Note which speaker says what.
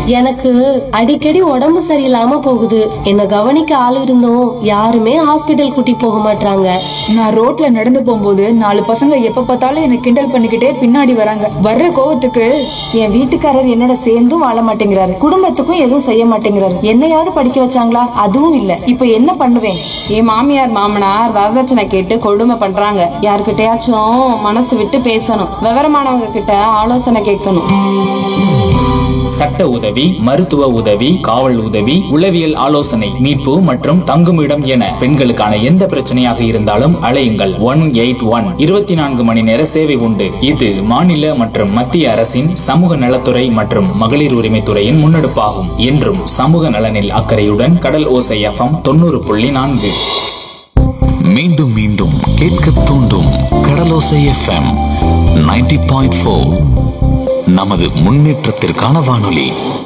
Speaker 1: எனக்கு அடிக்கடி உடம்பு சரியில்லாம போகுது என்ன கவனிக்க ஆள் இருந்தும் யாருமே ஹாஸ்பிட்டல் கூட்டி போக மாட்டாங்க
Speaker 2: நான் ரோட்ல நடந்து போகும்போது நாலு பசங்க எப்ப பார்த்தாலும் என்ன கிண்டல் பண்ணிக்கிட்டே பின்னாடி வராங்க வர்ற கோவத்துக்கு
Speaker 3: என் வீட்டுக்காரர் என்னோட சேர்ந்தும் வாழ மாட்டேங்கிறாரு குடும்பத்துக்கும் எதுவும் செய்ய மாட்டேங்கிறாரு என்னையாவது படிக்க வச்சாங்களா அதுவும் இல்ல இப்ப என்ன பண்ணுவேன்
Speaker 4: என் மாமியார் மாமனார் வரதட்சணை கேட்டு கொடுமை பண்றாங்க யார்கிட்டயாச்சும் மனசு விட்டு பேசணும் விவரமானவங்க கிட்ட ஆலோசனை கேட்கணும்
Speaker 5: சட்ட உதவி மருத்துவ உதவி காவல் உதவி உளவியல் ஆலோசனை மீட்பு மற்றும் தங்குமிடம் என பெண்களுக்கான எந்த பிரச்சனையாக இருந்தாலும் அழையுங்கள் ஒன் எயிட் ஒன் இருபத்தி நான்கு மணி நேர சேவை உண்டு இது மாநில மற்றும் மத்திய அரசின் சமூக நலத்துறை மற்றும் மகளிர் உரிமைத்துறையின் முன்னெடுப்பாகும் என்றும் சமூக நலனில் அக்கறையுடன் கடல் ஓசை எஃப்எம் தொண்ணூறு புள்ளி நான்கு
Speaker 6: மீண்டும் மீண்டும் கேட்க தூண்டும் Kadalosai FM ninety point four நமது முன்னேற்றத்திற்கான வானொலி